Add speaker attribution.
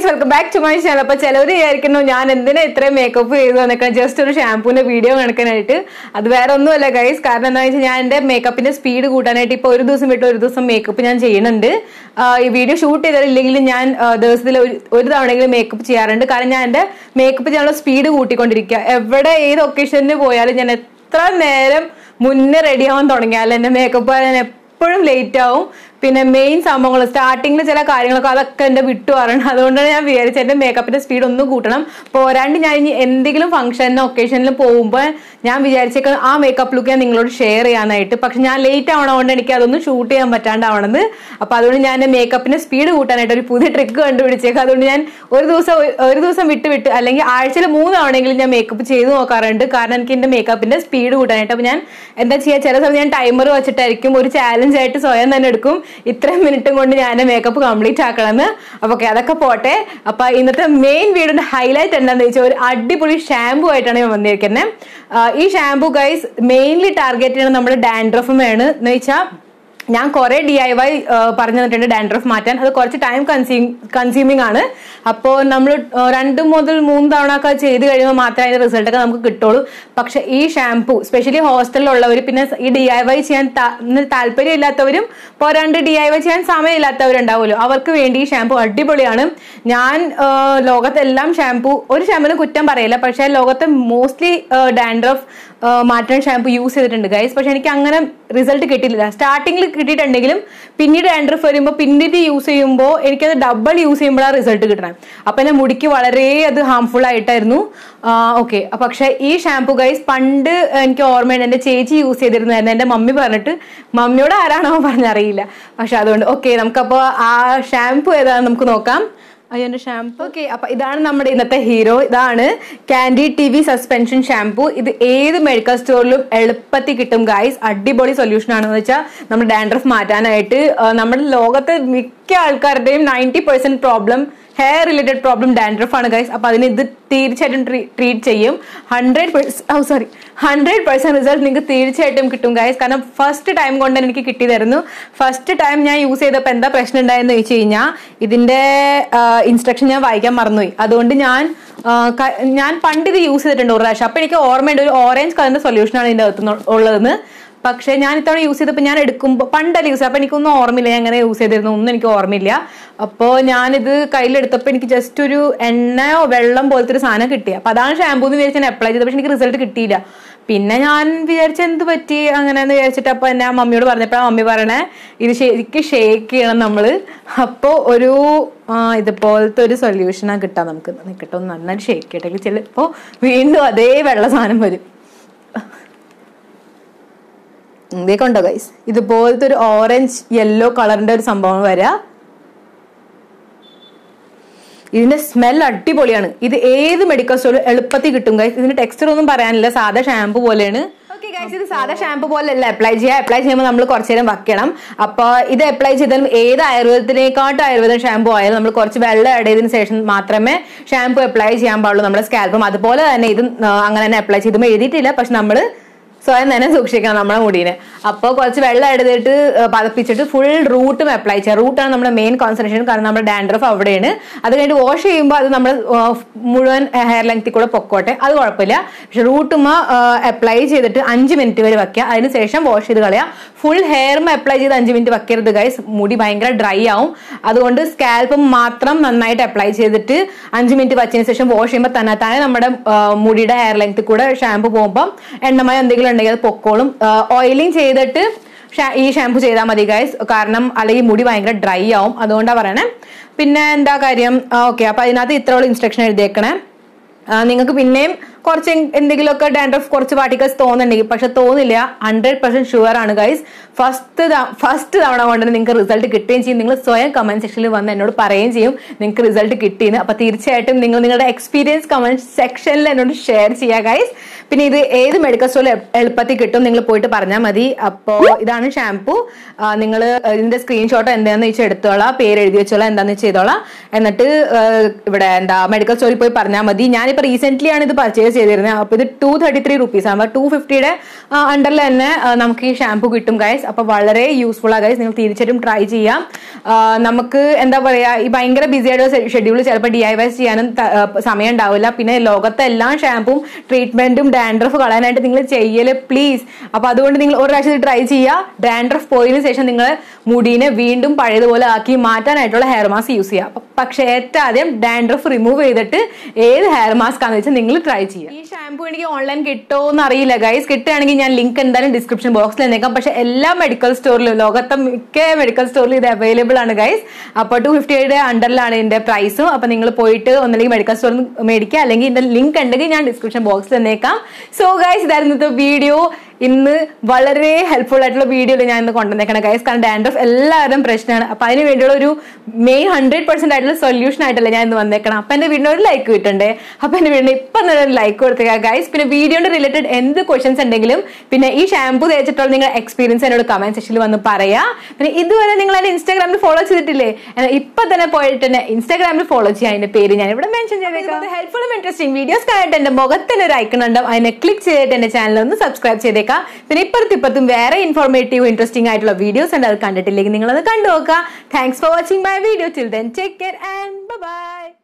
Speaker 1: guys welcome back to my channel അപ്പൊ ചിലവർ വിചാരിക്കുന്നു ഞാൻ എന്തിനാ ഇത്രയും മേക്കപ്പ് ചെയ്തു എന്നൊക്കെ ജസ്റ്റ് ഒരു ഷാമ്പൂവിന്റെ വീഡിയോ കണക്കാനായിട്ട് അത് വേറെ ഒന്നുമല്ല ഗൈസ് കാരണം എന്താ വെച്ചാൽ ഞാൻ എന്റെ മേക്കപ്പിന്റെ സ്പീഡ് കൂട്ടാനായിട്ട് ഇപ്പൊ ഒരു ദിവസം വിട്ട് ഒരു ദിവസം മേക്കപ്പ് ഞാൻ ചെയ്യുന്നുണ്ട് ആ, ഈ വീഡിയോ ഷൂട്ട് ചെയ്തില്ലെങ്കിലും ഞാൻ ആ, ദിവസത്തിൽ ഒരു ഒരു തവണയെങ്കിലും മേക്കപ്പ് ചെയ്യാറുണ്ട് കാരണം ഞാൻ എന്റെ മേക്കപ്പ് ചെയ്യാനുള്ള സ്പീഡ് കൂട്ടിക്കൊണ്ടിരിക്കുക എവിടെ ഏത് ഒക്കേഷനിൽ പോയാലും ഞാൻ എത്ര നേരം മുന്നേ റെഡി ആവാൻ തുടങ്ങിയാലും എന്റെ മേക്കപ്പ് ഞാൻ എപ്പോഴും ലേറ്റ് ആവും പിന്നെ മെയിൻ സംഭവങ്ങൾ സ്റ്റാർട്ടിങ്ങിൽ ചില കാര്യങ്ങളൊക്കെ അതൊക്കെ എന്റെ വിട്ടു പറയണം അതുകൊണ്ടാണ് ഞാൻ വിചാരിച്ചത് എന്റെ മേക്കപ്പിന്റെ സ്പീഡ് ഒന്ന് കൂട്ടണം പോരാണ്ട് ഞാൻ ഇനി എന്തെങ്കിലും ഫംഗ്ഷനിലോ ഒക്കേഷനിലും പോകുമ്പോൾ ഞാൻ വിചാരിച്ചേക്ക ആ മേക്കപ്പ് ലുക്ക് ഞാൻ നിങ്ങളോട് ഷെയർ ചെയ്യാനായിട്ട് പക്ഷെ ഞാൻ ലേറ്റ് ആവണതുകൊണ്ട് എനിക്ക് അതൊന്നും ഷൂട്ട് ചെയ്യാൻ പറ്റാണ്ടാവണത് അപ്പൊ അതുകൊണ്ട് ഞാൻ എന്റെ മേക്കപ്പിന്റെ സ്പീഡ് കൂട്ടാനായിട്ട് ഒരു പുതിയ ട്രിക്ക് കണ്ടുപിടിച്ചേക്കാം അതുകൊണ്ട് ഞാൻ ഒരു ദിവസം ഒരു ദിവസം വിട്ട് വിട്ട് അല്ലെങ്കിൽ ആഴ്ചയിൽ മൂന്ന് തവണയെങ്കിലും ഞാൻ മേക്കപ്പ് ചെയ്ത് നോക്കാറുണ്ട് കാരണം എനിക്ക് എന്റെ മേക്കപ്പിന്റെ സ്പീഡ് കൂട്ടാനായിട്ട് അപ്പൊ ഞാൻ എന്താ ചെയ്യുക ചില സമയം ഞാൻ ടൈമർ വെച്ചിട്ടായിരിക്കും ഒരു ചാലഞ്ച് ആയിട്ട് സ്വയം തന്നെ എടുക്കും ഇത്രയും മിനിറ്റും കൊണ്ട് ഞാൻ മേക്കപ്പ് കംപ്ലീറ്റ് ആക്കണമെന്ന് അപ്പൊ ഓക്കെ അതൊക്കെ പോട്ടെ അപ്പൊ ഇന്നത്തെ മെയിൻ വീടിന്റെ ഹൈലൈറ്റ് എന്താണെന്ന് വെച്ചാൽ ഒരു അടിപൊളി ഷാമ്പു ആയിട്ടാണ് ഞാൻ വന്നിരിക്കുന്നത് ആ, ഈ ഷാമ്പു ഗൈസ് മെയിൻലി ടാർഗറ്റ് ചെയ്യുന്നത് നമ്മുടെ ഡാൻഡ്രഫുമാണ് എന്ന് വെച്ചാൽ ഞാൻ കുറെ ഡി ഐ വൈ പറഞ്ഞു തന്നിട്ടുണ്ട് ഡാൻഡ്രഫ് മാറ്റാൻ അത് കുറച്ച് ടൈം കൺസ്യൂം കൺസ്യൂമിങ് ആണ് അപ്പോൾ നമ്മൾ രണ്ട് മുതൽ മൂന്ന് തവണ ഒക്കെ ചെയ്ത് കഴിയുമ്പോൾ മാത്രമേ അതിന്റെ റിസൾട്ട് ഒക്കെ നമുക്ക് കിട്ടുള്ളൂ പക്ഷെ ഈ ഷാംപൂ സ്പെഷ്യലി ഹോസ്റ്റലിലുള്ളവർ പിന്നെ ഈ ഡി ഐ വൈ ചെയ്യാൻ താ- ന്ന് താല്പര്യമില്ലാത്തവരും പോരാണ്ട് ഡി ഐ വൈ ചെയ്യാൻ സമയമില്ലാത്തവരുണ്ടാവുമല്ലോ അവർക്ക് വേണ്ടി ഈ ഷാംപൂ അടിപൊളിയാണ് ഞാൻ ആ, ലോകത്തെല്ലാം ഷാംപൂ ഒരു ഷാമ്പൂവിന് കുറ്റം പറയില്ല പക്ഷേ ലോകത്തെ മോസ്റ്റ്ലി ഡാൻഡ്രഫ് മാറ്റുന്ന ഷാമ്പു യൂസ് ചെയ്തിട്ടുണ്ട് ഗൈസ് പക്ഷെ എനിക്ക് അങ്ങനെ റിസൾട്ട് കിട്ടിയില്ല സ്റ്റാർട്ടിങ്ങിൽ കിട്ടിയിട്ടുണ്ടെങ്കിലും പിന്നീട് ഡാൻഡ്രഫ് വരുമ്പോൾ പിന്നീട് യൂസ് ചെയ്യുമ്പോൾ എനിക്കത് ഡബിൾ യൂസ് ചെയ്യുമ്പോഴാണ് റിസൾട്ട് കിട്ടണം അപ്പൊ എന്റെ മുടിക്ക് വളരെ അത് ഹാംഫുൾ ആയിട്ടായിരുന്നു ഓക്കെ പക്ഷെ ഈ ഷാമ്പു ഗൈസ് പണ്ട് എനിക്ക് ഓർമ്മയുണ്ട് എന്റെ ചേച്ചി യൂസ് ചെയ്തിരുന്നായിരുന്നു എന്റെ മമ്മി പറഞ്ഞിട്ട് മമ്മിയോട് ആരാണോ പറഞ്ഞറിയില്ല പക്ഷെ അതുകൊണ്ട് ഓക്കെ നമുക്കപ്പോ ആ ഷാമ്പു ഏതാണെന്ന് നമുക്ക് നോക്കാം അയ്യോ എന്റെ ഷാംപൂ ഓക്കെ അപ്പൊ ഇതാണ് നമ്മുടെ ഇന്നത്തെ ഹീറോ ഇതാണ് candy T V suspension shampoo ഇത് ഏത് മെഡിക്കൽ സ്റ്റോറിലും എളുപ്പത്തിൽ കിട്ടും ഗൈസ് അടിപൊളി സൊല്യൂഷൻ ആണെന്ന് വെച്ചാൽ നമ്മുടെ ഡാൻഡ്രഫ് മാറ്റാനായിട്ട് ആ, നമ്മുടെ ലോകത്തെ മിക്ക ആൾക്കാരുടെയും ninety percent problem hair related problem dandruff ആണ് ഗൈസ് അപ്പൊ അതിന് ഇത് തീർച്ചയായിട്ടും ട്രീറ്റ് ചെയ്യും hundred oh sorry hundred percent result നിങ്ങൾക്ക് തീർച്ചയായിട്ടും കിട്ടും ഗൈസ് കാരണം ഫസ്റ്റ് ടൈം കൊണ്ട് തന്നെ എനിക്ക് കിട്ടിയതായിരുന്നു ഫസ്റ്റ് ടൈം ഞാൻ യൂസ് ചെയ്തപ്പോൾ എന്താ പ്രശ്നം ഉണ്ടായെന്ന് ചോദിച്ചു കഴിഞ്ഞാൽ ഇതിന്റെ ഇൻസ്ട്രക്ഷൻ ഞാൻ വായിക്കാൻ മറന്നുപോയി അതുകൊണ്ട് ഞാൻ ആ, ക- ഞാൻ പണ്ട് ഇത് യൂസ് ചെയ്തിട്ടുണ്ട് ഒരു പ്രാവശ്യം അപ്പൊ എനിക്ക് ഓർമ്മയുണ്ട് ഒരു ഓറഞ്ച് കളറിന്റെ സൊല്യൂഷൻ ആണ് ഇതിന്റെ അകത്ത് ഉള്ളതെന്ന് പക്ഷെ ഞാൻ ഇത്തവണ യൂസ് ചെയ്തപ്പോൾ ഞാൻ എടുക്കുമ്പോൾ പണ്ടല്ല യൂസ് അപ്പൊ എനിക്കൊന്നും ഓർമ്മയില്ല ഞാൻ എങ്ങനെ യൂസ് ചെയ്തിരുന്നു ഒന്നും എനിക്ക് ഓർമ്മയില്ല അപ്പോൾ ഞാനിത് കയ്യിലെടുത്തപ്പോൾ എനിക്ക് ജസ്റ്റ് ഒരു എണ്ണയോ വെള്ളം പോലത്തെ ഒരു സാധനം കിട്ടി അപ്പൊ അതാണ് ഷാമ്പൂ എന്ന് വിചാരിച്ച് ഞാൻ അപ്ലൈ ചെയ്തത് പക്ഷെ എനിക്ക് റിസൾട്ട് കിട്ടിയില്ല പിന്നെ ഞാൻ വിചാരിച്ച എന്ത് പറ്റി അങ്ങനെയെന്ന് വിചാരിച്ചിട്ട് അപ്പൊ എന്നെ മമ്മിയോട് പറഞ്ഞപ്പോഴാണ് മമ്മി പറയണേ ഇത് ശരിക്കും ഷേക്ക് ചെയ്യണം നമ്മള് അപ്പോൾ ഒരു ആ, ഇതുപോലത്തെ ഒരു സൊല്യൂഷനാണ് കിട്ടാം നമുക്ക് നിൽക്കട്ടെ ഒന്ന് നന്നായിട്ട് ഷേക്ക് ചെയ്യട്ടെ ചിലപ്പോൾ വീണ്ടും അതേ വെള്ള സാധനം വരും ഇതേ കണ്ടോ ഗൈസ് ഇതുപോലത്തെ ഒരു ഓറഞ്ച് യെല്ലോ കളറിന്റെ ഒരു സംഭവം വരാ ഇതിന്റെ സ്മെൽ അടിപൊളിയാണ് ഇത് ഏത് മെഡിക്കൽ സ്റ്റോറിൽ എളുപ്പത്തിൽ കിട്ടും ഗൈസ് ഇതിന്റെ ടെക്സ്ചർ ഒന്നും പറയാനില്ല സാധാ ഷാമ്പു പോലെയാണ് ഓക്കെ ഗൈസ് ഇത് സാധാ ഷാമ്പു പോലെയല്ല അപ്ലൈ ചെയ്യുക അപ്ലൈ ചെയ്യുമ്പോൾ നമ്മൾ കുറച്ച് നേരം വയ്ക്കണം അപ്പോൾ ഇത് അപ്ലൈ ചെയ്താലും ഏത് ആയുർവേദത്തിനേക്കാട്ടും ആയുർവേദ ഷാമ്പു ആയാലും നമ്മൾ കുറച്ച് വെള്ളം ആഡ് ചെയ്തതിന് ശേഷം മാത്രമേ ഷാമ്പു അപ്ലൈ ചെയ്യാൻ പാടുള്ളൂ നമ്മുടെ സ്കാൽപ്പും അതുപോലെ തന്നെ ഇതും ആ, അങ്ങനെ തന്നെ അപ്ലൈ ചെയ്തുമ്പോൾ എഴുതിയിട്ടില്ല പക്ഷെ നമ്മൾ സ്വയം തന്നെ സൂക്ഷിക്കണം നമ്മുടെ മുടീനെ അപ്പോൾ കുറച്ച് വെള്ളം എടുത്തിട്ട് ഏഹ് പതപ്പിച്ചിട്ട് ഫുൾ റൂട്ടും അപ്ലൈ ചെയ്യുക റൂട്ടാണ് നമ്മുടെ മെയിൻ കോൺസെൻട്രേഷൻ കാരണം നമ്മുടെ ഡാൻഡ്രഫ് അവിടെയാണ് അത് കഴിഞ്ഞിട്ട് വാഷ് ചെയ്യുമ്പോൾ അത് നമ്മൾ മുഴുവൻ ഹെയർ ലെങ്ത്തിൽ കൂടെ പൊക്കോട്ടെ അത് കുഴപ്പമില്ല പക്ഷെ റൂട്ടുമ അപ്ലൈ ചെയ്തിട്ട് അഞ്ച് മിനിറ്റ് വരെ വെക്കുക അതിനുശേഷം വാഷ് ചെയ്ത് കളയുക ഫുൾ ഹെയറും അപ്ലൈ ചെയ്ത് അഞ്ച് മിനിറ്റ് വെക്കരുത് ഗൈസ് മുടി ഭയങ്കര ഡ്രൈ ആവും അതുകൊണ്ട് സ്കാൽപ്പ് മാത്രം നന്നായിട്ട് അപ്ലൈ ചെയ്തിട്ട് അഞ്ച് മിനിറ്റ് വച്ചതിന് ശേഷം വാഷ് ചെയ്യുമ്പോൾ തന്നെ തന്നെ നമ്മുടെ ആ, മുടിയുടെ ഹെയർ ലെങ്ത്തിൽ കൂടെ ഷാമ്പു പോകുമ്പോൾ എണ്ണമയം എന്തെങ്കിലും ഉണ്ടെങ്കിൽ അത് പൊക്കോളും ഓയിലിംഗ് ചെയ്തിട്ട് ഷാ- ഈ ഷാമ്പു ചെയ്താൽ മതി ഗൈസ് കാരണം അല്ലെങ്കിൽ മുടി ഭയങ്കര ഡ്രൈ ആവും അതുകൊണ്ടാണ് പറയണേ പിന്നെ എന്താ കാര്യം ഓക്കെ അപ്പൊ അതിനകത്ത് ഇത്രയുള്ള ഇൻസ്ട്രക്ഷൻ എഴുതിയേക്കണേ നിങ്ങൾക്ക് പിന്നെയും കുറച്ച് എൻ- എന്തെങ്കിലുമൊക്കെ ഡാൻഡ്രഫ് കുറച്ച് പാർട്ടിക്കൽസ് തോന്നുന്നുണ്ടെങ്കിൽ പക്ഷെ തോന്നില്ല ഹൺഡ്രഡ് പെർസെന്റ് ഷുവർ ആണ് ഗൈസ് ഫസ്റ്റ് ഫസ്റ്റ് തവണ കൊണ്ട് തന്നെ നിങ്ങൾക്ക് റിസൾട്ട് കിട്ടുകയും ചെയ്യും നിങ്ങൾ സ്വയം കമന്റ് സെക്ഷനിൽ വന്ന് എന്നോട് പറയുകയും ചെയ്യും നിങ്ങൾക്ക് റിസൾട്ട് കിട്ടിയെന്ന് അപ്പൊ തീർച്ചയായിട്ടും നിങ്ങൾ നിങ്ങളുടെ എക്സ്പീരിയൻസ് കമന്റ് സെക്ഷനിൽ എന്നോട് ഷെയർ ചെയ്യുക ഗൈസ് പിന്നെ ഇത് ഏത് മെഡിക്കൽ സ്റ്റോറിൽ എളുപ്പത്തിൽ കിട്ടും നിങ്ങൾ പോയിട്ട് പറഞ്ഞാൽ മതി അപ്പോൾ ഇതാണ് ഷാംപൂ നിങ്ങൾ ഇതിന്റെ സ്ക്രീൻഷോട്ട് എന്താണെന്ന് വെച്ചാൽ എടുത്തോളാം പേര് എഴുതി വെച്ചോളാം എന്താണെന്ന് വെച്ച് ചെയ്തോളാം എന്നിട്ട് ആ, ഇവിടെ എന്താ മെഡിക്കൽ സ്റ്റോറിൽ പോയി പറഞ്ഞാൽ മതി ഞാനിപ്പോൾ റീസെന്റ് ആണ് ഇത് പർച്ചേസ് ചെയ്തിരുന്നത് അപ്പോൾ ഇത് ടു തേർട്ടി ത്രീ റുപ്പീസ് ആണ് ടു ഫിഫ്റ്റിയുടെ അണ്ടറിൽ തന്നെ ആ, നമുക്ക് ഈ ഷാമ്പു കിട്ടും ഗൈസ് അപ്പോൾ വളരെ യൂസ്ഫുൾ ആണ് ഗൈസ് നിങ്ങൾ തീർച്ചയായിട്ടും ട്രൈ ചെയ്യാം ആ, നമുക്ക് എന്താ പറയാ ഈ ഭയങ്കര ബിസി ആയിട്ട് ഷെഡ്യൂൾ ചിലപ്പോൾ ഡി ഐ വൈസ് ചെയ്യാനും ത- ആ, സമയം ഉണ്ടാവില്ല പിന്നെ ലോകത്തെ എല്ലാ ഷാമ്പും ട്രീറ്റ്മെന്റും ഡാൻഡ്രഫ് കളയാനായിട്ട് നിങ്ങൾ ചെയ്യല് പ്ലീസ് അപ്പൊ അതുകൊണ്ട് നിങ്ങൾ ഒരു പ്രാവശ്യം ട്രൈ ചെയ്യുക ഡാൻഡ്രഫ് പോയതിനു ശേഷം നിങ്ങൾ മുടീനെ വീണ്ടും പഴയതുപോലെ ആക്കി മാറ്റാനായിട്ടുള്ള ഹെയർ മാസ്ക് യൂസ് ചെയ്യുക അപ്പൊ പക്ഷേ ഏറ്റവും ആദ്യം ഡാൻഡ്രഫ് റിമൂവ് ചെയ്തിട്ട് ഏത് ഹെയർ മാസ്ക് ആണെന്ന് വെച്ചാൽ നിങ്ങൾ ട്രൈ ചെയ്യുക ഈ ഷാമ്പു എനിക്ക് ഓൺലൈൻ കിട്ടുമോ എന്ന് അറിയില്ല ഗൈസ് കിട്ടുകയാണെങ്കിൽ ഞാൻ ലിങ്ക് എന്തായാലും ഡിസ്ക്രിപ്ഷൻ ബോക്സിൽ എന്നേക്കാം പക്ഷെ എല്ലാ മെഡിക്കൽ സ്റ്റോറിലും ലോകത്തെ മിക്ക മെഡിക്കൽ സ്റ്റോറിലും ഇത് അവൈലബിൾ ആണ് ഗൈസ് അപ്പോൾ ടു ഫിഫ്റ്റിയുടെ അണ്ടറിലാണ് ഇതിന്റെ പ്രൈസും അപ്പൊ നിങ്ങൾ പോയിട്ട് ഒന്നല്ലെങ്കിൽ മെഡിക്കൽ സ്റ്റോറിൽ നിന്ന് മേടിക്കുക അല്ലെങ്കിൽ ഇതിന്റെ ലിങ്ക് ഉണ്ടെങ്കിൽ ഞാൻ ഡിസ്ക്രിപ്ഷൻ ബോക്സിൽ എന്നേക്കാം സോ ഗൈസ് ഇതായിരുന്നു ഇന്നത്തെ വീഡിയോ ഇന്ന് വളരെ ഹെൽപ്ഫുൾ ആയിട്ടുള്ള വീഡിയോ ഞാൻ ഇന്ന് കൊണ്ടുവന്നേക്കണം ഗൈസ് കാരണം ഡാൻഡ്രഫ് എല്ലാവരും പ്രശ്നമാണ് അപ്പൊ അതിന് വേണ്ടിയുള്ള ഒരു മെയിൻ ഹൺഡ്രഡ് പെർസെന്റ് ആയിട്ടുള്ള സൊല്യൂഷൻ ആയിട്ടല്ല ഞാൻ ഇന്ന് വന്നേക്കണം അപ്പൊ എന്റെ വീടിന് ഒരു ലൈക്ക് കിട്ടണ്ടേ അപ്പൊ എന്റെ വീടിന് ഇപ്പൊ തന്നെ ഒരു ലൈക്ക് കൊടുത്തേക്ക ഗൈസ് പിന്നെ വീഡിയോയുടെ റിലേറ്റഡ് എന്ത് ക്വസ്റ്റൻസ് ഉണ്ടെങ്കിലും പിന്നെ ഈ ഷാമ്പു തേച്ചിട്ടുള്ള നിങ്ങളുടെ എക്സ്പീരിയൻസ് എന്നോട് കമന്റ് സെക്ഷനിൽ വന്ന് പറയാ പിന്നെ ഇതുവരെ നിങ്ങൾ എന്നെ ഇൻസ്റ്റാഗ്രാമിൽ ഫോളോ ചെയ്തിട്ടില്ലേ എന്നാൽ ഇപ്പൊ തന്നെ പോയിട്ട് തന്നെ ഇൻസ്റ്റാഗ്രാമിൽ ഫോളോ ചെയ്യാം അതിന്റെ പേര് ഞാൻ ഇവിടെ മെൻഷൻ ചെയ്തേക്കാം ഹെൽപ്ഫുള്ളും ഇൻട്രസ്റ്റിംഗ് വീഡിയോസ് കാണാനായിട്ട് എന്റെ മുഖത്തിന് ഒരു ഐക്കൺ ഉണ്ടാവും അതിനെ ക്ലിക്ക് ചെയ്തിട്ട് എന്റെ ചാനൽ ഒന്ന് സബ്സ്ക്രൈബ് ചെയ്തേക്കാം പിന്നെ ഇപ്പുറത്തും ഇപ്പുറത്തും വേറെ ഇൻഫോർമേറ്റീവ് ഇൻട്രസ്റ്റിംഗ് ആയിട്ടുള്ള വീഡിയോസ് ഉണ്ട് അത് കണ്ടിട്ടില്ലെങ്കിൽ നിങ്ങളത് കണ്ടു നോക്കുക thanks for watching my video till then take care and by